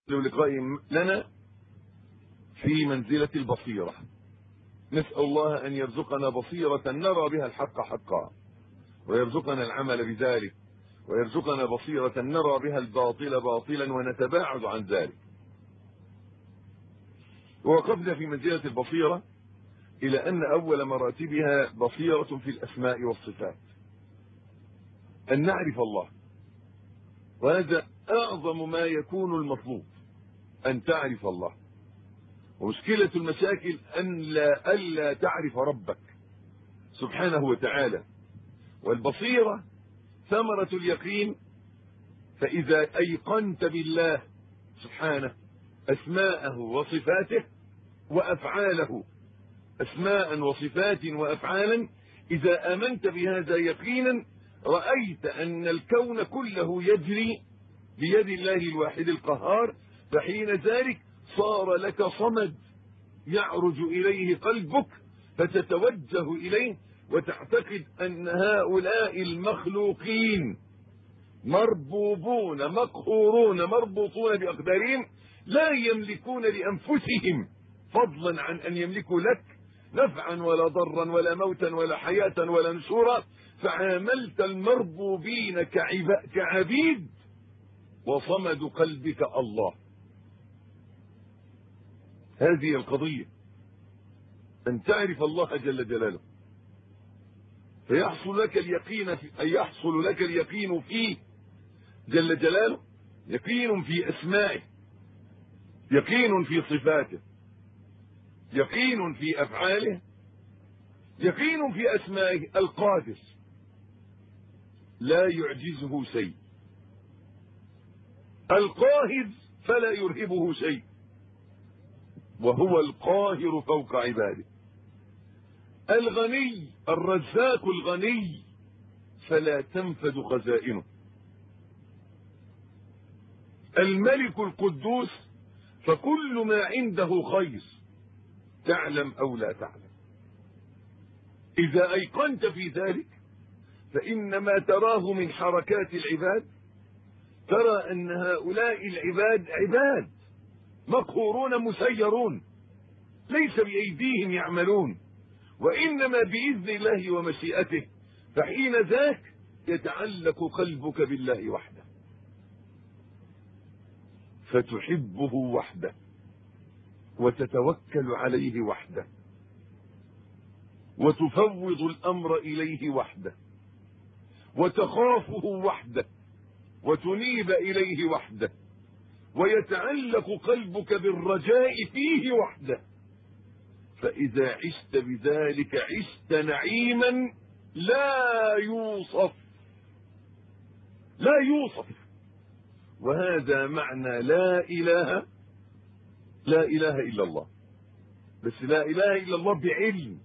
لقاء لنا في منزلة البصيرة نسأل الله أن يرزقنا بصيرة نرى بها الحق حقا ويرزقنا العمل بذلك ويرزقنا بصيرة نرى بها الباطل باطلا ونتباعد عن ذلك ووقفنا في منزلة البصيرة إلى أن أول مراتبها بصيرة في الأسماء والصفات أن نعرف الله وهذا أعظم ما يكون المطلوب أن تعرف الله ومشكلة المشاكل أن لا ألا تعرف ربك سبحانه وتعالى والبصيرة ثمرة اليقين فإذا أيقنت بالله سبحانه أسماءه وصفاته وأفعاله أسماء وصفات وأفعالا إذا آمنت بهذا يقينا رأيت أن الكون كله يجري بيد الله الواحد القهار فحين ذلك صار لك صمد يعرج إليه قلبك فتتوجه إليه وتعتقد أن هؤلاء المخلوقين مربوبون مقهورون مربوطون بأقدارهم لا يملكون لأنفسهم فضلا عن أن يملكوا لك نفعا ولا ضرا ولا موتا ولا حياة ولا نشورا فعاملت المربوبين كعبيد وصمد قلبك الله هذه القضية أن تعرف الله جل جلاله فيحصل لك اليقين في أن يحصل لك اليقين فيه جل جلاله يقين في أسمائه يقين في صفاته يقين في أفعاله يقين في أسمائه القادر لا يعجزه شيء القاهر فلا يرهبه شيء وهو القاهر فوق عباده الغني الرزاق الغني فلا تنفد خزائنه الملك القدوس فكل ما عنده خير تعلم او لا تعلم اذا ايقنت في ذلك فان ما تراه من حركات العباد ترى ان هؤلاء العباد عباد مقهورون مسيرون ليس بايديهم يعملون وانما باذن الله ومشيئته فحين ذاك يتعلق قلبك بالله وحده فتحبه وحده وتتوكل عليه وحده وتفوض الامر اليه وحده وتخافه وحده وتنيب اليه وحده ويتعلق قلبك بالرجاء فيه وحده فاذا عشت بذلك عشت نعيما لا يوصف لا يوصف وهذا معنى لا اله لا اله الا الله بس لا اله الا الله بعلم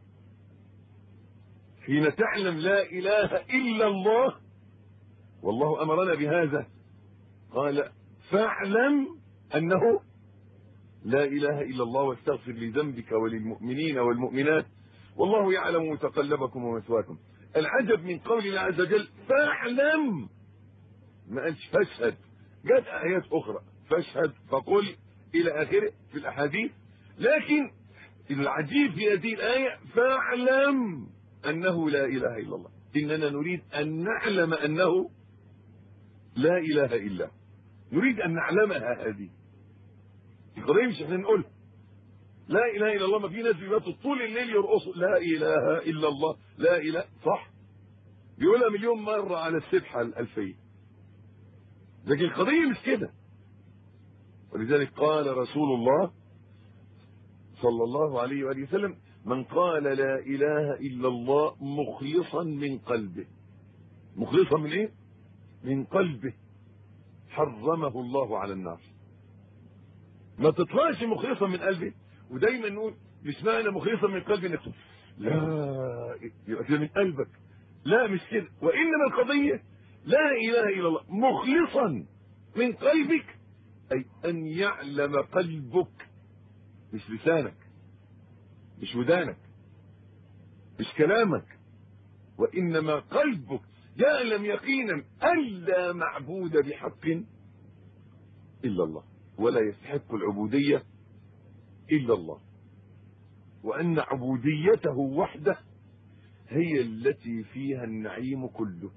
حين تعلم لا اله الا الله والله امرنا بهذا قال فاعلم انه لا اله الا الله واستغفر لذنبك وللمؤمنين والمؤمنات والله يعلم متقلبكم ومثواكم العجب من قول الله عز وجل فاعلم ما قالش فاشهد جاءت ايات اخرى فاشهد فقل الى اخره في الاحاديث لكن العجيب في هذه الايه فاعلم انه لا اله الا الله اننا نريد ان نعلم انه لا اله الا نريد ان نعلمها هذه القضيه مش احنا نقولها لا اله الا الله ما في ناس بيباتوا طول الليل يرقصوا لا اله الا الله لا اله صح بيقولها مليون مره على السبحه الالفيه لكن القضيه مش كده ولذلك قال رسول الله صلى الله عليه واله وسلم من قال لا اله الا الله مخلصا من قلبه مخلصا من ايه من قلبه حرمه الله على النار ما تطلعش مخلصا من قلبه ودايما نقول مش معنى مخلصا من قلبي انك لا يبقى كده من قلبك لا مش كده وانما القضيه لا اله الا الله مخلصا من قلبك اي ان يعلم قلبك مش لسانك مش ودانك مش كلامك وانما قلبك يعلم يقينا ان لا معبود بحق الا الله ولا يستحق العبودية إلا الله وأن عبوديته وحده هي التي فيها النعيم كله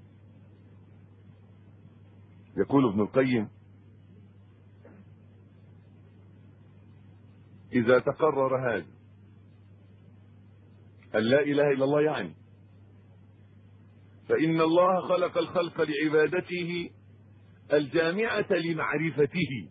يقول ابن القيم إذا تقرر هذا أن لا إله إلا الله يعني فإن الله خلق الخلق لعبادته الجامعة لمعرفته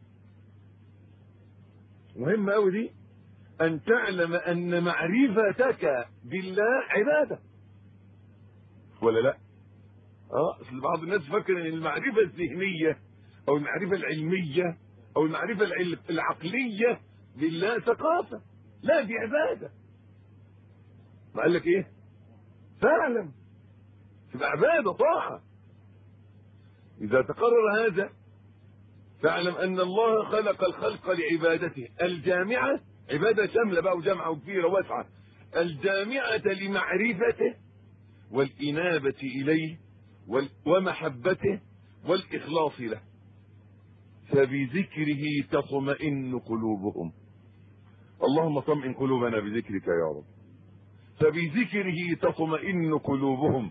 مهم أوي دي أن تعلم أن معرفتك بالله عبادة ولا لا اه اصل بعض الناس فاكر ان المعرفة الذهنية او المعرفة العلمية او المعرفة العقلية بالله ثقافة لا دي عبادة ما قال لك ايه فاعلم تبقى عبادة طاعة اذا تقرر هذا فاعلم ان الله خلق الخلق لعبادته الجامعة عبادة شاملة بقى وجامعة وكبيرة واسعة الجامعة لمعرفته والإنابة إليه ومحبته والإخلاص له فبذكره تطمئن قلوبهم اللهم طمئن قلوبنا بذكرك يا رب فبذكره تطمئن قلوبهم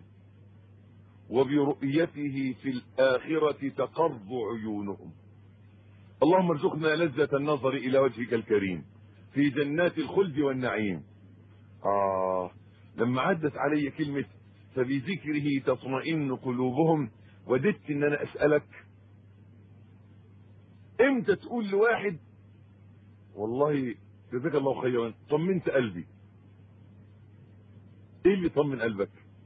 وبرؤيته في الآخرة تقر عيونهم اللهم ارزقنا لذة النظر إلى وجهك الكريم في جنات الخلد والنعيم آه لما عدت علي كلمة فبذكره تطمئن قلوبهم وددت ان انا اسألك امتى تقول لواحد والله جزاك الله خيرا طمنت قلبي ايه اللي طمن قلبك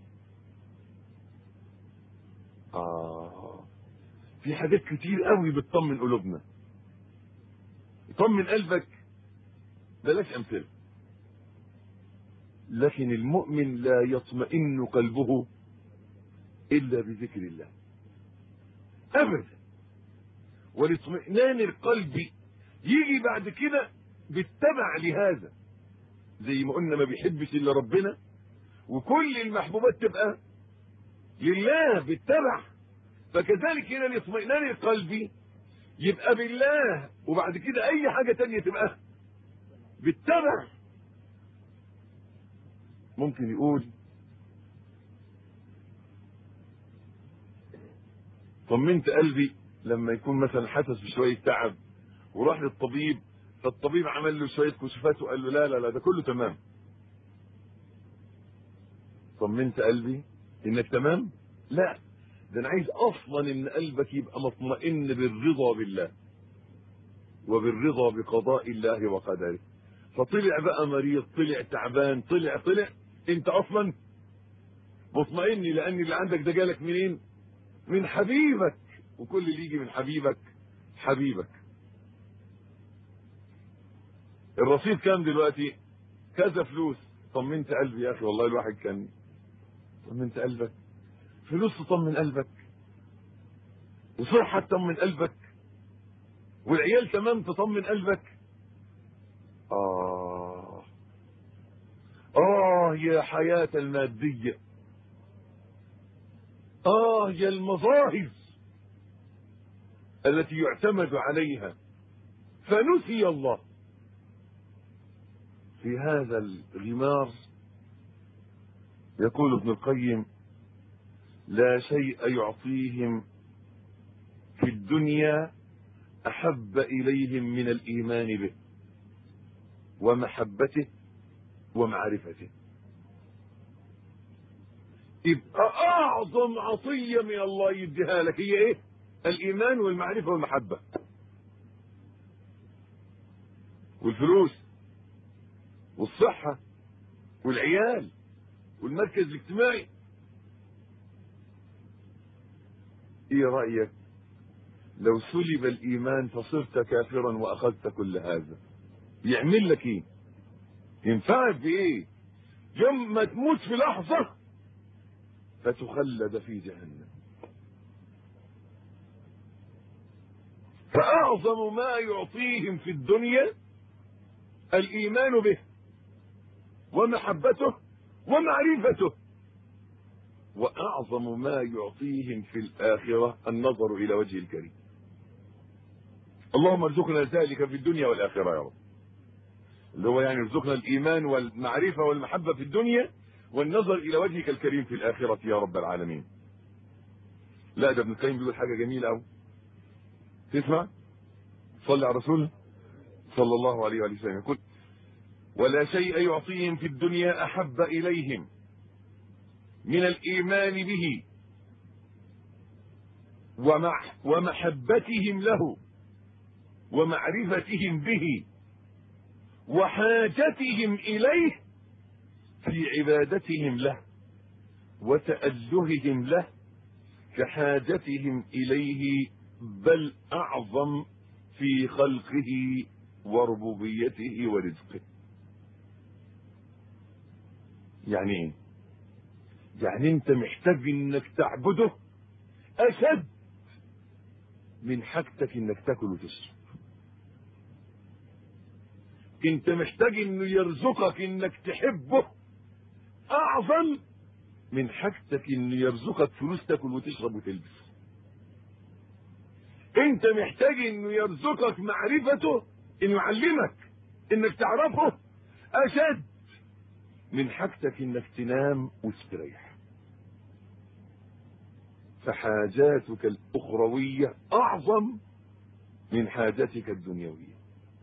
اه في حاجات كتير قوي بتطمن قلوبنا طمن قلبك بلاش امثله لكن المؤمن لا يطمئن قلبه الا بذكر الله ابدا والاطمئنان القلب يجي بعد كده بالتبع لهذا زي ما قلنا ما بيحبش الا ربنا وكل المحبوبات تبقى لله بالتبع فكذلك هنا الاطمئنان القلبي يبقى بالله وبعد كده اي حاجة تانية تبقى بالتبع ممكن يقول طمنت قلبي لما يكون مثلا حاسس بشوية تعب وراح للطبيب فالطبيب عمل له شوية كشوفات وقال له لا لا لا ده كله تمام طمنت قلبي انك تمام لا ده انا عايز اصلا ان قلبك يبقى مطمئن بالرضا بالله وبالرضا بقضاء الله وقدره فطلع بقى مريض طلع تعبان طلع طلع انت اصلا مطمئن لان اللي عندك ده جالك منين من حبيبك وكل اللي يجي من حبيبك حبيبك الرصيد كام دلوقتي كذا فلوس طمنت قلبي يا اخي والله الواحد كان طمنت قلبك فلوس تطمن قلبك وصحة تطمن قلبك والعيال تمام تطمن قلبك آه آه يا حياة المادية آه يا المظاهر التي يعتمد عليها فنسي الله في هذا الغمار يقول ابن القيم لا شيء يعطيهم في الدنيا احب اليهم من الايمان به ومحبته ومعرفته يبقى اعظم عطيه من الله يديها لك هي ايه الايمان والمعرفه والمحبه والفلوس والصحه والعيال والمركز الاجتماعي ايه رأيك لو سلب الايمان فصرت كافرا واخذت كل هذا يعمل لك ايه ينفعك بايه يوم ما تموت في لحظة فتخلد في جهنم فاعظم ما يعطيهم في الدنيا الايمان به ومحبته ومعرفته واعظم ما يعطيهم في الاخره النظر الى وجه الكريم اللهم ارزقنا ذلك في الدنيا والآخرة يا رب اللي هو يعني ارزقنا الإيمان والمعرفة والمحبة في الدنيا والنظر إلى وجهك الكريم في الآخرة يا رب العالمين لا ده ابن القيم بيقول حاجة جميلة أوي تسمع صلي على رسول صلى الله عليه وآله وسلم يقول ولا شيء يعطيهم في الدنيا أحب إليهم من الإيمان به ومع ومحبتهم له ومعرفتهم به وحاجتهم إليه في عبادتهم له وتألههم له كحاجتهم إليه بل أعظم في خلقه وربوبيته ورزقه يعني ايه يعني انت محتاج انك تعبده اشد من حاجتك انك تاكل وتشرب انت محتاج انه يرزقك انك تحبه اعظم من حاجتك انه يرزقك فلوس تاكل وتشرب وتلبس انت محتاج انه يرزقك معرفته انه يعلمك انك تعرفه اشد من حاجتك انك تنام وتستريح فحاجاتك الاخرويه اعظم من حاجتك الدنيويه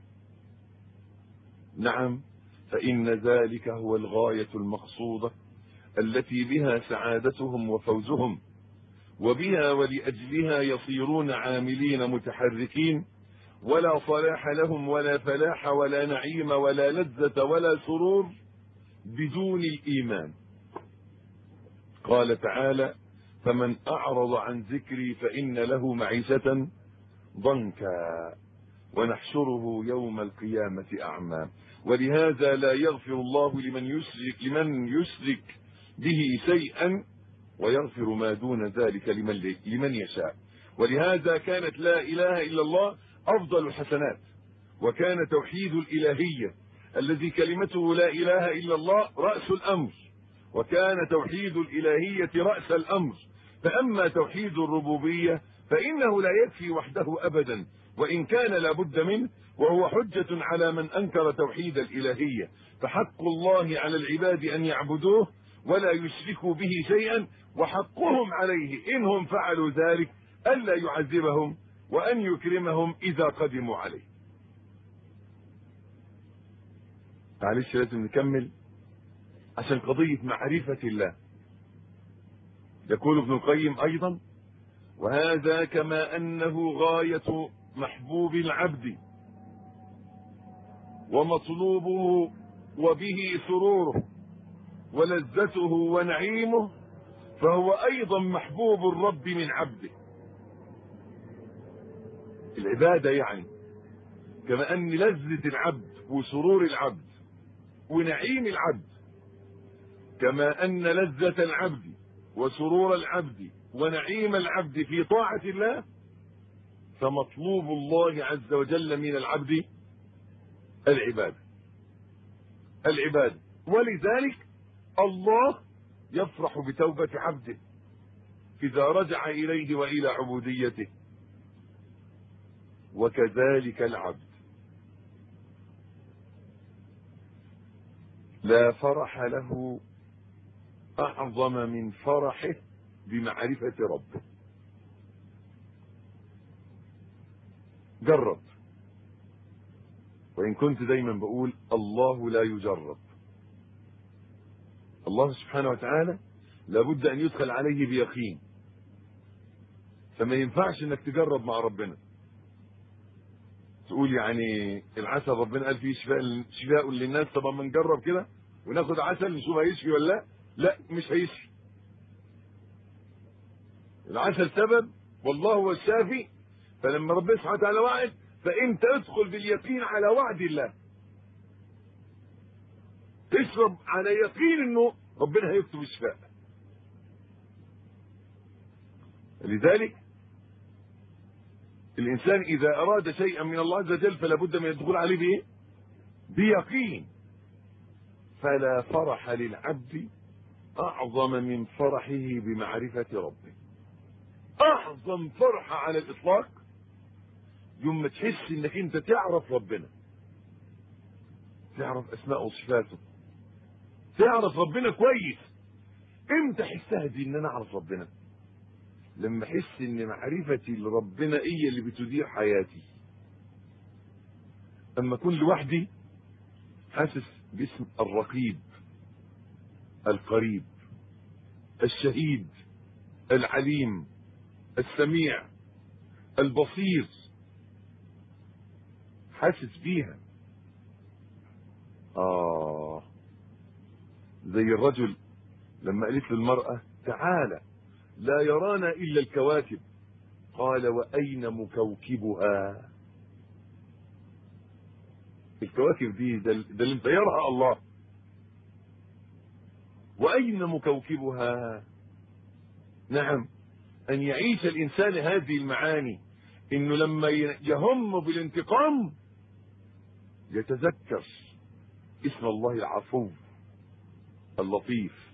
نعم فان ذلك هو الغايه المقصوده التي بها سعادتهم وفوزهم وبها ولاجلها يصيرون عاملين متحركين ولا صلاح لهم ولا فلاح ولا نعيم ولا لذه ولا سرور بدون الايمان قال تعالى فمن اعرض عن ذكري فان له معيشه ضنكا ونحشره يوم القيامه اعمى ولهذا لا يغفر الله لمن يشرك لمن يشرك به شيئا ويغفر ما دون ذلك لمن لمن يشاء ولهذا كانت لا اله الا الله افضل الحسنات وكان توحيد الالهيه الذي كلمته لا اله الا الله راس الامر وكان توحيد الالهيه راس الامر فاما توحيد الربوبيه فانه لا يكفي وحده ابدا وان كان لابد منه وهو حجه على من انكر توحيد الالهيه فحق الله على العباد ان يعبدوه ولا يشركوا به شيئا وحقهم عليه انهم فعلوا ذلك الا يعذبهم وان يكرمهم اذا قدموا عليه معلش لازم نكمل عشان قضية معرفة الله يقول ابن القيم ايضا وهذا كما انه غاية محبوب العبد ومطلوبه وبه سروره ولذته ونعيمه فهو ايضا محبوب الرب من عبده العبادة يعني كما ان لذة العبد وسرور العبد ونعيم العبد كما ان لذة العبد وسرور العبد ونعيم العبد في طاعة الله فمطلوب الله عز وجل من العبد العبادة العبادة ولذلك الله يفرح بتوبة عبده إذا رجع إليه وإلى عبوديته وكذلك العبد لا فرح له أعظم من فرحه بمعرفة ربه جرب وإن كنت دايما بقول الله لا يجرب الله سبحانه وتعالى لابد أن يدخل عليه بيقين فما ينفعش انك تجرب مع ربنا تقول يعني العسل ربنا قال فيه شفاء شفاء للناس طب ما نجرب كده وناخد عسل نشوف هيشفي ولا لا لا مش هيشفي العسل سبب والله هو الشافي فلما ربنا سبحانه وتعالى وعد فانت ادخل باليقين على وعد الله تشرب على يقين انه ربنا هيكتب الشفاء لذلك الانسان اذا اراد شيئا من الله عز وجل فلا بد من الدخول عليه بايه بيقين فلا فرح للعبد اعظم من فرحه بمعرفة ربه اعظم فرحة على الاطلاق يوم ما تحس انك انت تعرف ربنا تعرف اسماء وصفاته تعرف ربنا كويس امتى احسها دي ان انا اعرف ربنا لما احس ان معرفتي لربنا هي اللي بتدير حياتي اما اكون لوحدي حاسس باسم الرقيب القريب الشهيد العليم السميع البصير حاسس بيها آه زي الرجل لما قالت للمرأة تعالى لا يرانا إلا الكواكب قال وأين مكوكبها الكواكب دي ده, ده اللي مطيرها الله وأين مكوكبها نعم أن يعيش الإنسان هذه المعاني إنه لما يهم بالانتقام يتذكر اسم الله العفو اللطيف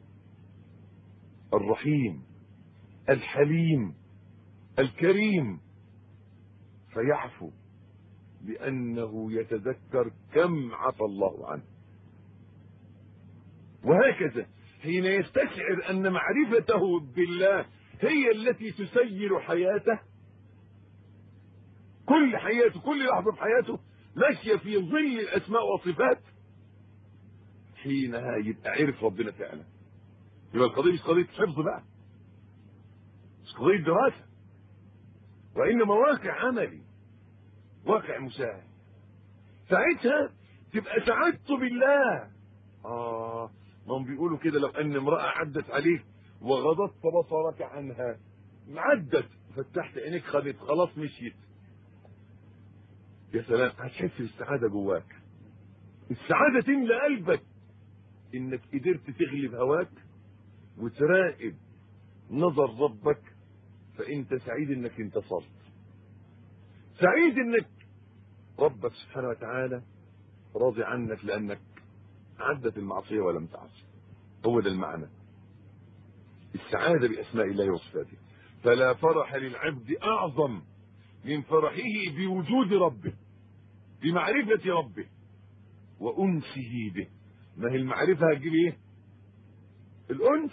الرحيم الحليم الكريم فيعفو لأنه يتذكر كم عفى الله عنه وهكذا حين يستشعر أن معرفته بالله هي التي تسير حياته كل حياته كل لحظة في حياته ماشية في ظل الأسماء والصفات حينها يبقى عرف ربنا فعلا يبقى القضية مش قضية حفظ بقى مش قضية دراسة وإنما واقع عملي واقع مشاهد ساعتها تبقى سعادته بالله آه ما هم بيقولوا كده لو أن امرأة عدت عليك وغضضت بصرك عنها عدت فتحت عينيك خدت خلاص مشيت يا سلام هتحس بالسعادة جواك السعادة تملى قلبك انك قدرت تغلب هواك وتراقب نظر ربك فانت سعيد انك انتصرت سعيد انك ربك سبحانه وتعالى راضي عنك لانك عدت المعصية ولم تعصي هو ده المعنى السعادة بأسماء الله وصفاته فلا فرح للعبد أعظم من فرحه بوجود ربه بمعرفة ربه وأنسه به ما هي المعرفة هتجيب ايه الأنس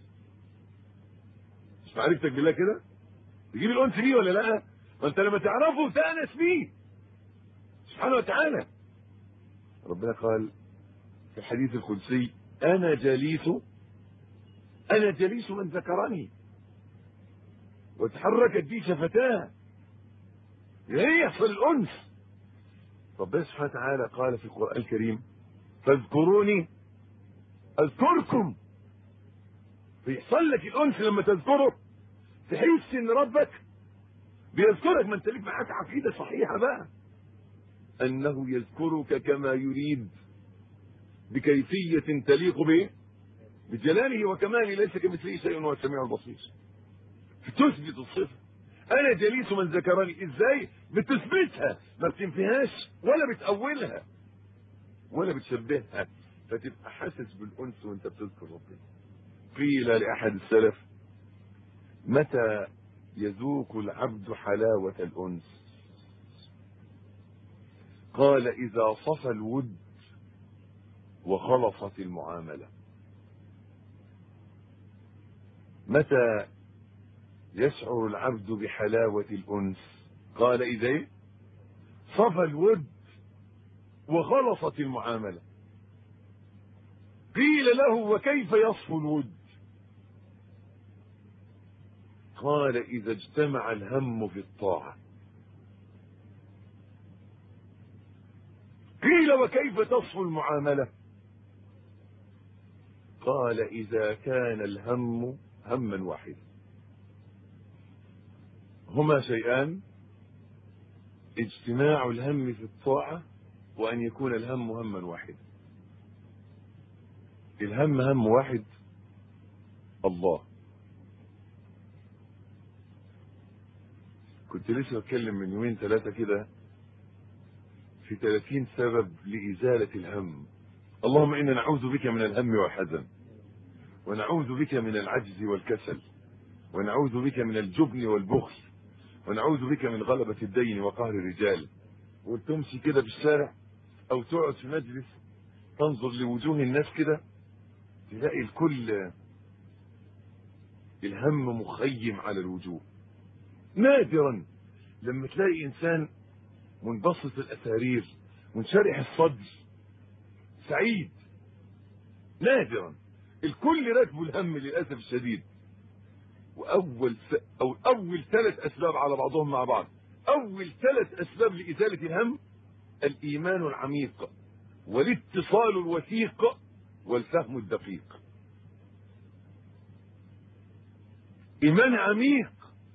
مش معرفتك بالله كده تجيب الأنس بيه ولا لا ما انت لما تعرفه تأنس بيه سبحانه وتعالى ربنا قال في الحديث القدسي أنا جليس أنا جليس من ذكرني وتحركت بي شفتاه يعني يحصل الأنس ربنا سبحانه وتعالى قال في القرآن الكريم فاذكروني اذكركم بيحصل لك الانس لما تذكره تحس ان ربك بيذكرك ما انت ليك معاك عقيده صحيحه بقى انه يذكرك كما يريد بكيفيه تليق به بجلاله وكماله ليس كمثله شيء وهو السميع البصير تثبت الصفه انا جليس من ذكرني ازاي بتثبتها ما بتنفيهاش ولا بتأولها ولا بتشبهها فتبقى حاسس بالانس وانت بتذكر ربنا قيل لاحد السلف متى يذوق العبد حلاوة الانس قال اذا صفى الود وخلصت المعاملة متى يشعر العبد بحلاوة الانس قال اذا ايه صفى الود وخلصت المعاملة قيل له وكيف يصفو الود قال إذا اجتمع الهم في الطاعة قيل وكيف تصفو المعاملة قال إذا كان الهم هما واحدا هما شيئان اجتماع الهم في الطاعة وأن يكون الهم هما واحدا الهم هم واحد الله كنت لسه بتكلم من يومين ثلاثة كده في 30 سبب لإزالة الهم اللهم إنا نعوذ بك من الهم والحزن ونعوذ بك من العجز والكسل ونعوذ بك من الجبن والبخل ونعوذ بك من غلبة الدين وقهر الرجال وتمشي كده في الشارع او تقعد في مجلس تنظر لوجوه الناس كده تلاقي الكل الهم مخيم على الوجوه نادرا لما تلاقي انسان منبسط الاسارير منشرح الصدر سعيد نادرا الكل راكبه الهم للاسف الشديد واول س... او اول ثلاث اسباب على بعضهم مع بعض اول ثلاث اسباب لازاله الهم الايمان العميق والاتصال الوثيق والفهم الدقيق ايمان عميق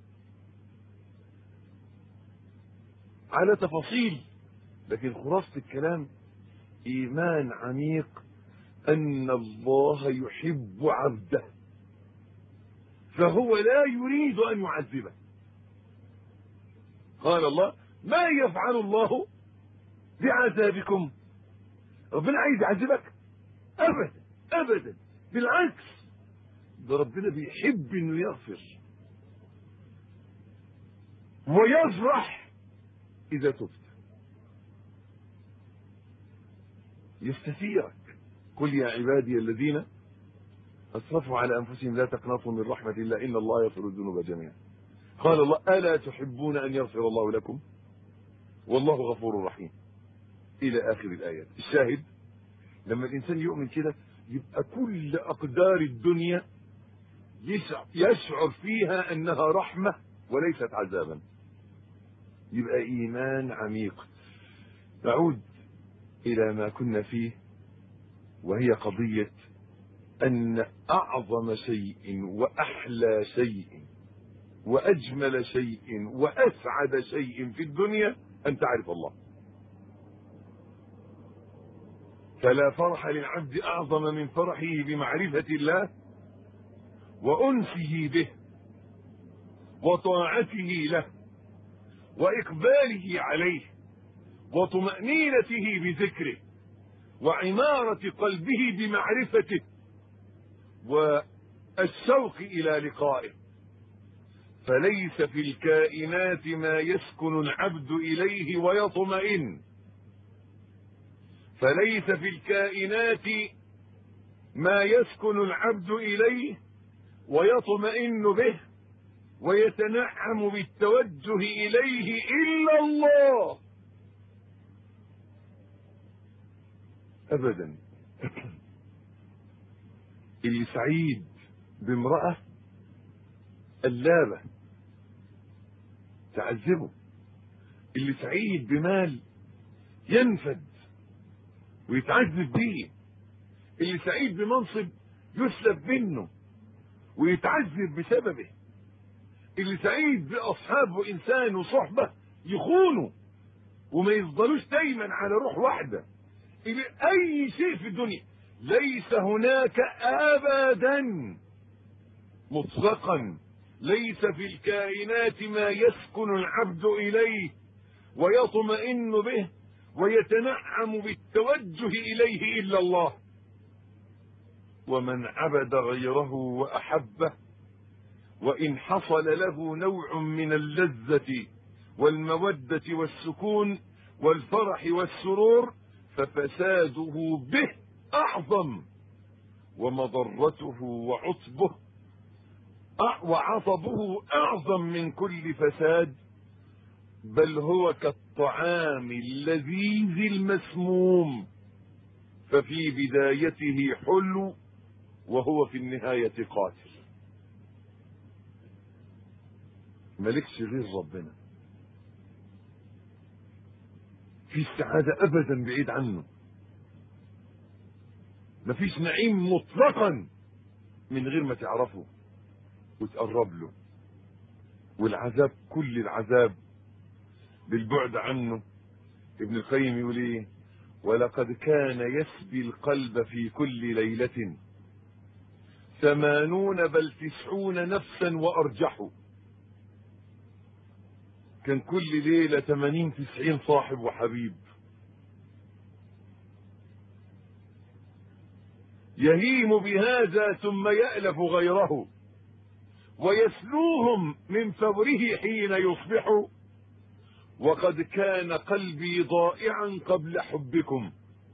على تفاصيل لكن خلاصة الكلام ايمان عميق ان الله يحب عبده فهو لا يريد ان يعذبه قال الله ما يفعل الله بعذابكم ربنا عايز يعذبك ابدا ابدا بالعكس ده ربنا بيحب انه يغفر ويفرح اذا تبت يستثيرك قل يا عبادي الذين اسرفوا على انفسهم لا تقنطوا من رحمه الله ان الله يغفر الذنوب جميعا قال الله الا تحبون ان يغفر الله لكم والله غفور رحيم الى اخر الايات الشاهد لما الانسان يؤمن كده يبقى كل اقدار الدنيا يشعر فيها انها رحمه وليست عذابا يبقى ايمان عميق نعود الى ما كنا فيه وهي قضيه ان اعظم شيء واحلى شيء واجمل شيء واسعد شيء في الدنيا ان تعرف الله فلا فرح للعبد اعظم من فرحه بمعرفه الله وانسه به وطاعته له واقباله عليه وطمانينته بذكره وعماره قلبه بمعرفته والشوق الى لقائه فليس في الكائنات ما يسكن العبد اليه ويطمئن فليس في الكائنات ما يسكن العبد اليه ويطمئن به ويتنعم بالتوجه اليه الا الله ابدا اللي سعيد بامرأة قلابة تعذبه اللي سعيد بمال ينفد ويتعذب به اللي سعيد بمنصب يسلب منه ويتعذب بسببه اللي سعيد باصحاب وانسان وصحبه يخونوا وما يفضلوش دايما على روح واحده اي شيء في الدنيا ليس هناك ابدا مطلقا ليس في الكائنات ما يسكن العبد اليه ويطمئن به ويتنعم بالتوجه اليه الا الله ومن عبد غيره واحبه وان حصل له نوع من اللذه والموده والسكون والفرح والسرور ففساده به اعظم ومضرته وعصبه وعصبه اعظم من كل فساد بل هو كالطعام اللذيذ المسموم ففي بدايته حلو وهو في النهاية قاتل ملكش غير ربنا في السعادة ابدا بعيد عنه مفيش نعيم مطلقا من غير ما تعرفه وتقرب له والعذاب كل العذاب بالبعد عنه ابن القيم يقول ايه ولقد كان يسبي القلب في كل ليلة ثمانون بل تسعون نفسا وارجحوا كان كل ليلة ثمانين تسعين صاحب وحبيب يهيم بهذا ثم يألف غيره ويسلوهم من فوره حين يصبح وقد كان قلبي ضائعا قبل حبكم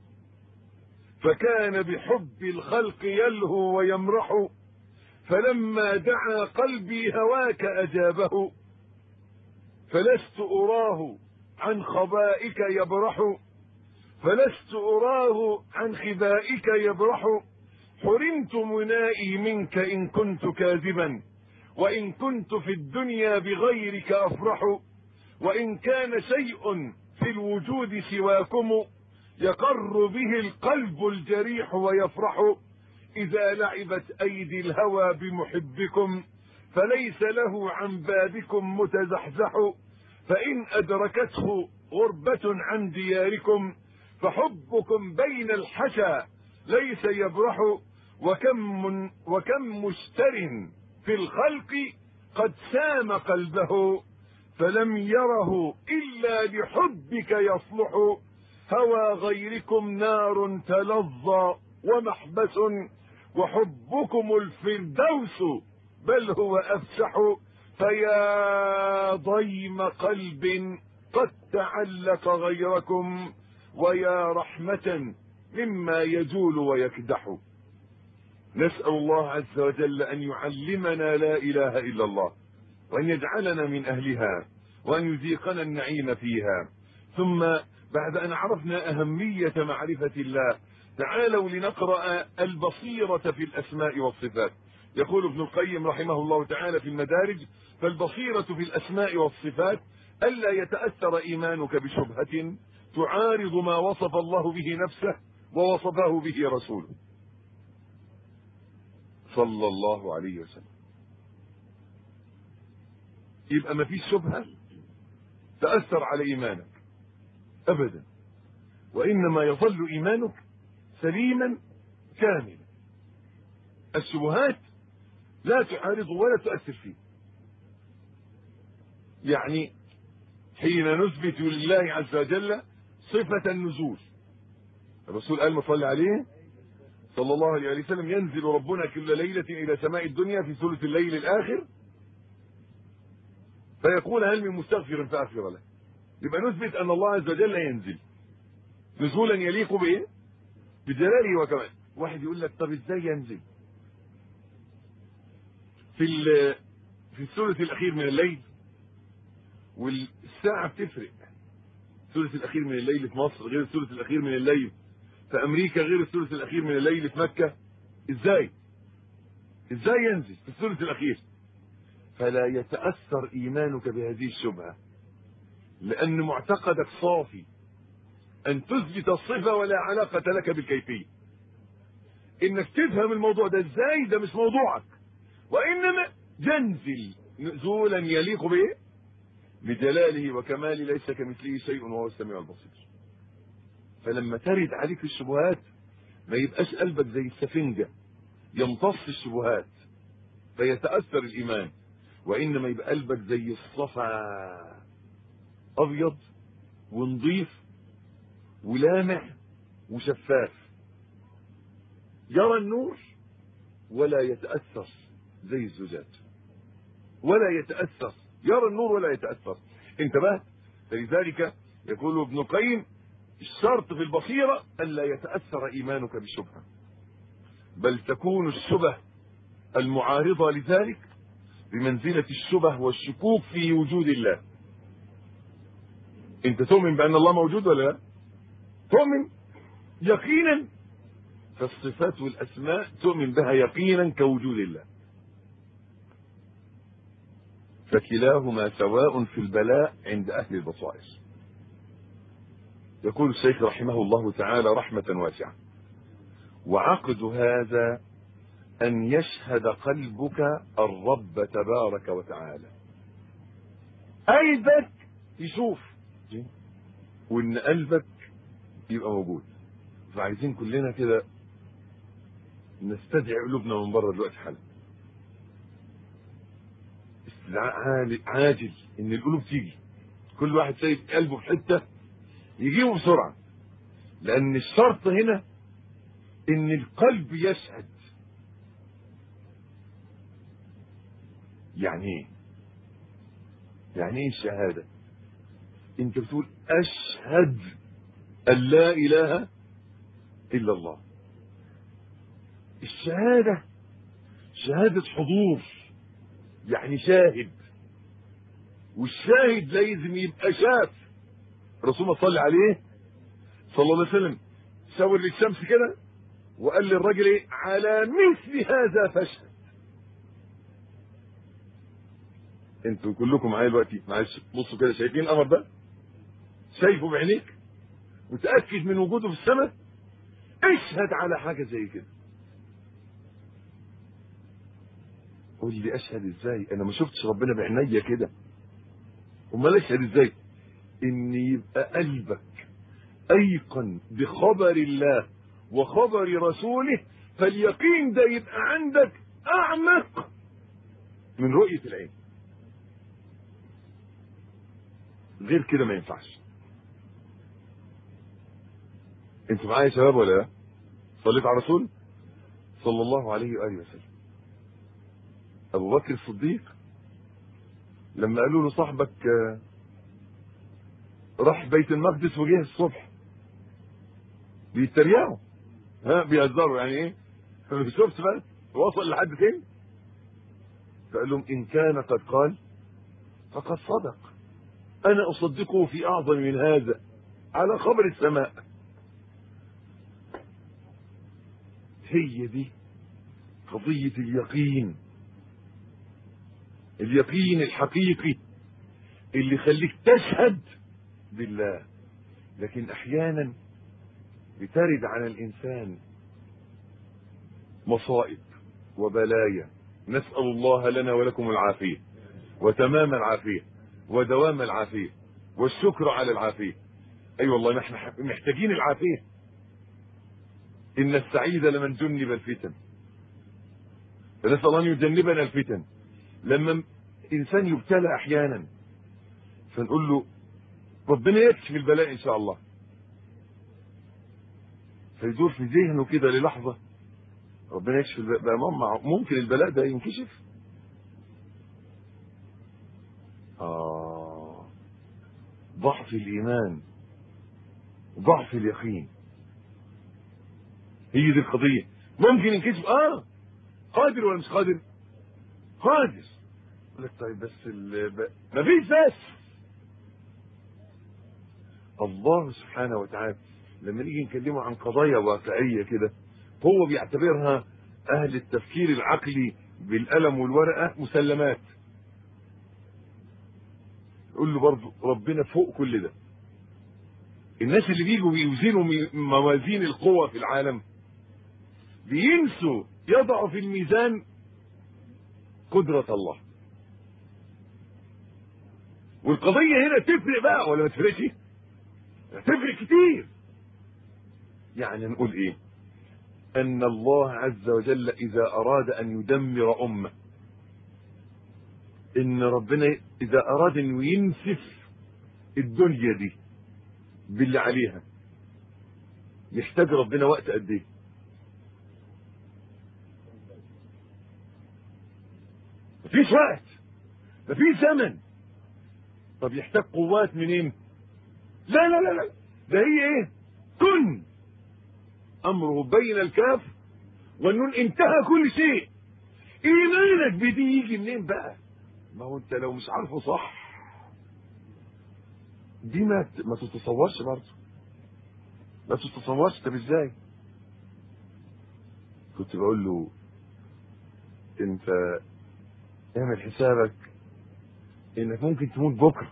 فكان بحب الخلق يلهو ويمرح فلما دعا قلبي هواك أجابه فلست أراه عن خبائك يبرح فلست أراه عن خبائك يبرح حرمت منائي منك إن كنت كاذبا وإن كنت في الدنيا بغيرك أفرح وإن كان شيء في الوجود سواكم يقر به القلب الجريح ويفرح إذا لعبت أيدي الهوى بمحبكم فليس له عن بابكم متزحزح فإن أدركته غربة عن دياركم فحبكم بين الحشا ليس يبرح وكم من وكم مشتر في الخلق قد سام قلبه فلم يره إلا لحبك يصلح هوى غيركم نار تلظى ومحبس وحبكم الفردوس بل هو أفسح فيا ضيم قلب قد تعلق غيركم ويا رحمة مما يجول ويكدح نسأل الله عز وجل أن يعلمنا لا إله إلا الله وأن يجعلنا من أهلها وأن يذيقنا النعيم فيها ثم بعد أن عرفنا أهمية معرفة الله تعالوا لنقرأ البصيرة في الأسماء والصفات يقول ابن القيم رحمه الله تعالى في المدارج فالبصيرة في الأسماء والصفات ألا يتأثر إيمانك بشبهة تعارض ما وصف الله به نفسه ووصفه به رسوله صلى الله عليه وسلم يبقى ما فيش شبهة تأثر على إيمانك أبدا وإنما يظل إيمانك سليما كاملا الشبهات لا تعارض ولا تؤثر فيه يعني حين نثبت لله عز وجل صفة النزول الرسول قال مصلى عليه صلى الله عليه وسلم ينزل ربنا كل ليلة إلى سماء الدنيا في ثلث الليل الآخر فيقول هل من مستغفر فأغفر له يبقى نثبت أن الله عز وجل ينزل نزولا يليق بإيه بجلاله وكماله واحد يقول لك طب ازاي ينزل في في الثلث الأخير من الليل والساعة بتفرق الثلث الأخير من الليل في مصر غير الثلث الأخير من الليل في أمريكا غير الثلث الأخير من الليل في مكة إزاي إزاي ينزل في الثلث الأخير فلا يتأثر إيمانك بهذه الشبهة لأن معتقدك صافي أن تثبت الصفة ولا علاقة لك بالكيفية إنك تفهم الموضوع ده إزاي ده مش موضوعك وإنما ينزل نزولا يليق به بجلاله وكماله ليس كمثله شيء وهو السميع البصير فلما ترد عليك الشبهات ما يبقاش قلبك زي السفنجة يمتص الشبهات فيتأثر الإيمان وإنما يبقى قلبك زي الصفا أبيض ونظيف ولامع وشفاف يرى النور ولا يتأثر زي الزجاج ولا يتأثر يرى النور ولا يتأثر انتبهت فلذلك يقول ابن القيم الشرط في البصيرة ألا يتأثر إيمانك بالشبهة بل تكون الشبه المعارضة لذلك بمنزلة الشبه والشكوك في وجود الله انت تؤمن بأن الله موجود ولا لا تؤمن يقينا فالصفات والأسماء تؤمن بها يقينا كوجود الله فكلاهما سواء في البلاء عند أهل البصائر يقول الشيخ رحمه الله تعالى رحمة واسعة وعقد هذا أن يشهد قلبك الرب تبارك وتعالى قلبك يشوف وإن قلبك يبقى موجود فعايزين كلنا كده نستدعي قلوبنا من بره دلوقتي حالا استدعاء عاجل ان القلوب تيجي كل واحد سايب قلبه في حته يجيبه بسرعه لان الشرط هنا ان القلب يشهد يعني ايه يعني ايه الشهاده انت بتقول اشهد ان لا اله الا الله الشهاده شهاده حضور يعني شاهد والشاهد لازم يبقى شاف الرسول صلى عليه صلى الله عليه وسلم شاور للشمس كده وقال للراجل ايه على مثل هذا فاشهد انتوا كلكم معايا دلوقتي معلش بصوا كده شايفين القمر ده شايفه بعينيك متاكد من وجوده في السماء اشهد على حاجه زي كده قول لي اشهد ازاي انا ما شفتش ربنا بعينيا كده امال اشهد ازاي ان يبقى قلبك ايقن بخبر الله وخبر رسوله فاليقين ده يبقى عندك اعمق من رؤيه العين غير كده ما ينفعش انتوا معايا يا شباب ولا لا صليت على الرسول صلى الله عليه واله وسلم ابو بكر الصديق لما قالوا له صاحبك راح بيت المقدس وجه الصبح بيتريقوا ها بيهزروا يعني ايه شفت بقى وصل لحد فين فقال لهم ان كان قد قال فقد صدق انا اصدقه في اعظم من هذا على خبر السماء هي دي قضية اليقين اليقين الحقيقي اللي يخليك تشهد بالله لكن احيانا بترد على الانسان مصائب وبلايا نسال الله لنا ولكم العافيه وتمام العافيه ودوام العافيه والشكر على العافيه اي أيوة والله نحن محتاجين العافيه ان السعيد لمن جنب الفتن فنسال الله ان يجنبنا الفتن لما انسان يبتلى احيانا فنقول له ربنا يكشف البلاء ان شاء الله فيدور في ذهنه كده للحظه ربنا يكشف البلاء ممكن البلاء ده ينكشف آه ضعف الإيمان ضعف اليقين هي دي القضية ممكن ينكشف آه قادر ولا مش قادر قادر يقول لك طيب بس ما فيش بس الله سبحانه وتعالى لما نيجي نكلمه عن قضايا واقعية كده هو بيعتبرها أهل التفكير العقلي بالقلم والورقة مسلمات يقول له برضه ربنا فوق كل ده الناس اللي بيجوا بيوزنوا موازين القوى في العالم بينسوا يضعوا في الميزان قدرة الله والقضية هنا تفرق بقى ولا ما تفرقش تفرق كتير يعني نقول ايه ان الله عز وجل اذا اراد ان يدمر امه ان ربنا اذا اراد انه ينسف الدنيا دي باللي عليها يحتاج ربنا وقت قد ايه مفيش وقت مفيش زمن طب يحتاج قوات منين لا لا لا لا ده هي ايه كن امره بين الكاف والنون انتهى كل شيء ايمانك بدي يجي منين بقى ما هو انت لو مش عارفه صح دي ما ما تتصورش برضه ما تتصورش طب ازاي كنت بقول له انت اعمل حسابك انك ممكن تموت بكره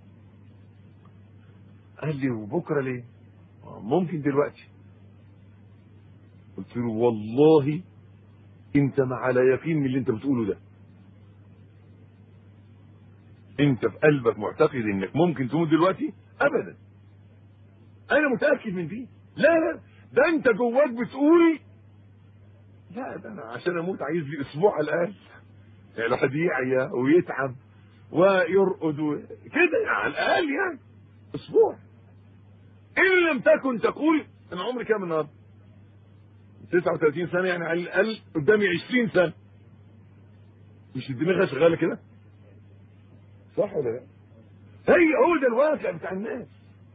قال لي وبكره ليه ممكن دلوقتي قلت له والله انت ما على يقين من اللي انت بتقوله ده انت في قلبك معتقد انك ممكن تموت دلوقتي ابدا انا متاكد من دي لا لا ده انت جواك بتقول لا ده انا عشان اموت عايز لي اسبوع على الاقل يعني الواحد يعيا ويتعب ويرقد و... كده على الاقل يعني اسبوع ان لم تكن تقول انا عمري كام النهارده 39 سنه يعني على الاقل قدامي 20 سنه مش الدماغ شغاله كده صح ولا لا هي هو ده الواقع بتاع الناس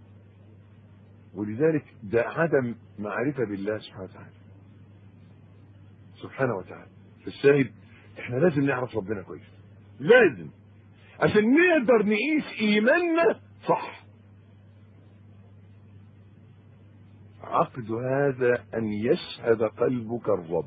ولذلك ده عدم معرفة بالله سبحانه وتعالى سبحانه وتعالى فالشاهد احنا لازم نعرف ربنا كويس لازم عشان نقدر نقيس ايماننا صح عقد هذا ان يشهد قلبك الرب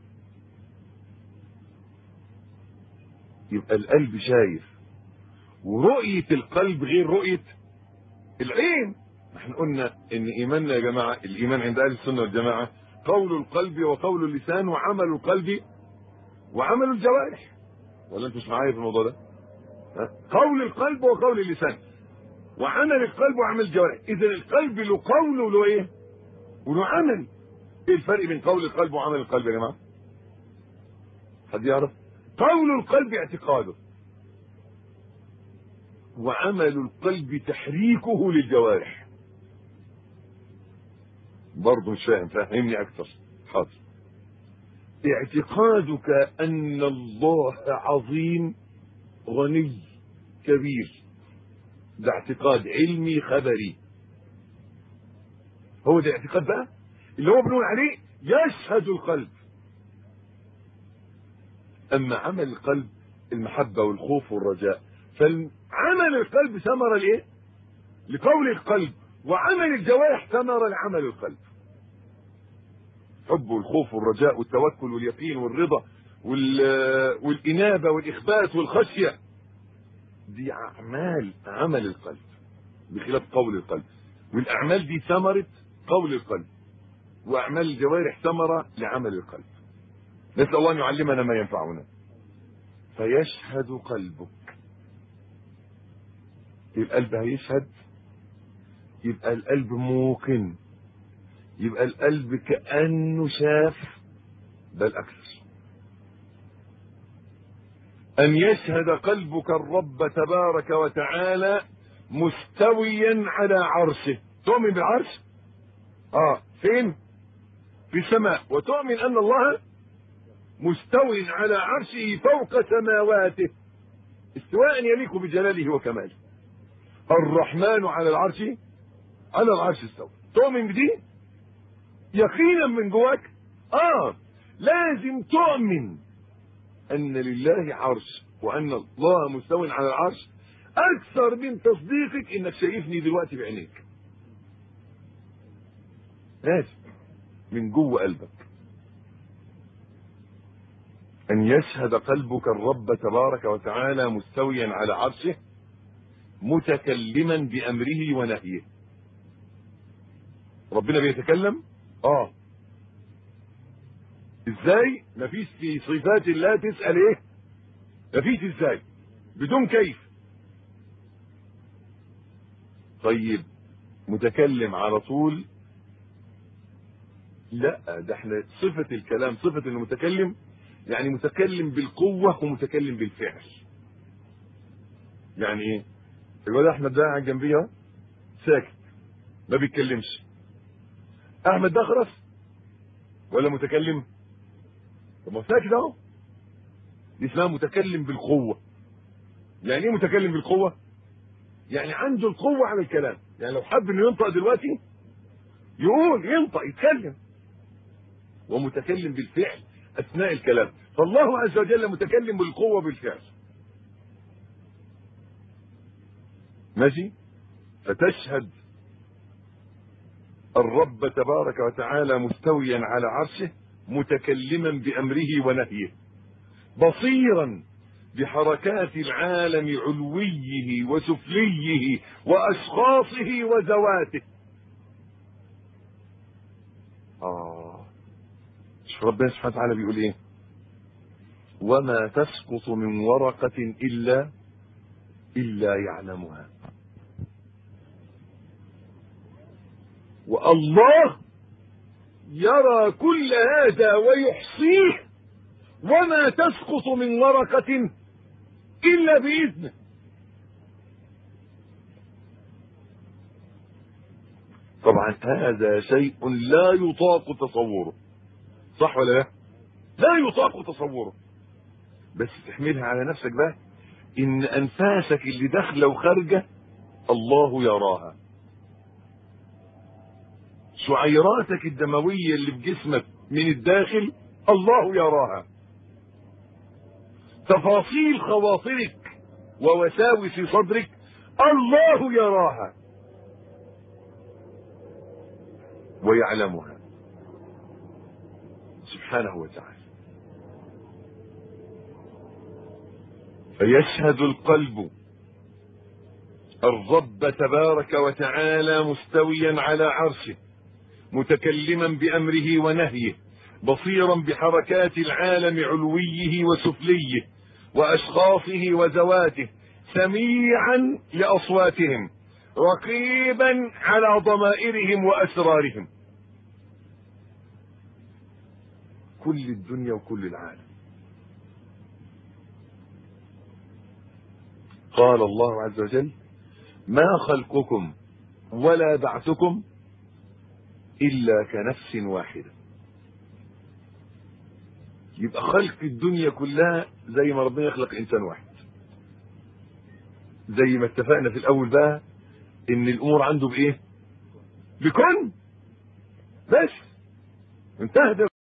يبقى القلب شايف ورؤية القلب غير رؤية العين احنا قلنا ان ايماننا يا جماعة الايمان عند اهل السنة والجماعة قول القلب وقول اللسان وعمل القلب وعمل الجوارح ولا انت مش معايا في الموضوع ده ها؟ قول القلب وقول اللسان وعمل القلب وعمل الجوارح اذا القلب له قول وله ايه وله عمل ايه الفرق بين قول القلب وعمل القلب يا جماعه حد يعرف قول القلب اعتقاده وعمل القلب تحريكه للجوارح برضه مش فاهم فهمني اكثر حاضر اعتقادك ان الله عظيم غني كبير ده اعتقاد علمي خبري هو ده اعتقاد بقى اللي هو بنقول عليه يشهد القلب اما عمل القلب المحبه والخوف والرجاء فعمل القلب ثمره لايه لقول القلب وعمل الجوارح ثمره لعمل القلب الحب والخوف والرجاء والتوكل واليقين والرضا والإنابة والإخبات والخشية دي أعمال عمل القلب بخلاف قول القلب والأعمال دي ثمرة قول القلب وأعمال الجوارح ثمرة لعمل القلب نسأل الله أن يعلمنا ما ينفعنا فيشهد قلبك القلب هيشهد يبقى القلب موقن يبقى القلب كأنه شاف بل أكثر أن يشهد قلبك الرب تبارك وتعالى مستويا على عرشه تؤمن بالعرش اه فين في السماء وتؤمن أن الله مستوي على عرشه فوق سماواته استواء يليق بجلاله وكماله الرحمن على العرش على العرش استوى تؤمن بدي يقينا من جواك اه لازم تؤمن ان لله عرش وان الله مستو على العرش اكثر من تصديقك انك شايفني دلوقتي بعينيك لازم من جوه قلبك ان يشهد قلبك الرب تبارك وتعالى مستويا على عرشه متكلما بامره ونهيه ربنا بيتكلم اه ازاي مفيش في صفات الله تسأل ايه مفيش ازاي بدون كيف طيب متكلم على طول لا ده احنا صفة الكلام صفة انه متكلم يعني متكلم بالقوة ومتكلم بالفعل يعني ايه الواد احمد ده قاعد جنبي اهو ساكت ما بيتكلمش احمد ده خرس ولا متكلم طب ما ساكت اهو دي اسمها متكلم بالقوه يعني ايه متكلم بالقوه يعني عنده القوه على الكلام يعني لو حب انه ينطق دلوقتي يقول ينطق يتكلم ومتكلم بالفعل اثناء الكلام فالله عز وجل متكلم بالقوه بالفعل ماشي فتشهد الرب تبارك وتعالى مستويا على عرشه متكلما بامره ونهيه بصيرا بحركات العالم علويه وسفليه واشخاصه وذواته اه شوف ربنا سبحانه وتعالى بيقول ايه وما تسقط من ورقة إلا إلا يعلمها والله يرى كل هذا ويحصيه وما تسقط من ورقة إلا بإذنه طبعا هذا شيء لا يطاق تصوره صح ولا لا لا يطاق تصوره بس تحملها على نفسك بقى ان انفاسك اللي داخله وخارجه الله يراها شعيراتك الدمويه اللي في جسمك من الداخل الله يراها تفاصيل خواطرك ووساوس صدرك الله يراها ويعلمها سبحانه وتعالى فيشهد القلب الرب تبارك وتعالى مستويا على عرشه متكلما بامره ونهيه بصيرا بحركات العالم علويه وسفليه واشخاصه وذواته سميعا لاصواتهم رقيبا على ضمائرهم واسرارهم كل الدنيا وكل العالم قال الله عز وجل ما خلقكم ولا بعثكم الا كنفس واحده يبقى خلق الدنيا كلها زي ما ربنا يخلق انسان واحد زي ما اتفقنا في الاول بقى ان الامور عنده بايه بكن بس انتهت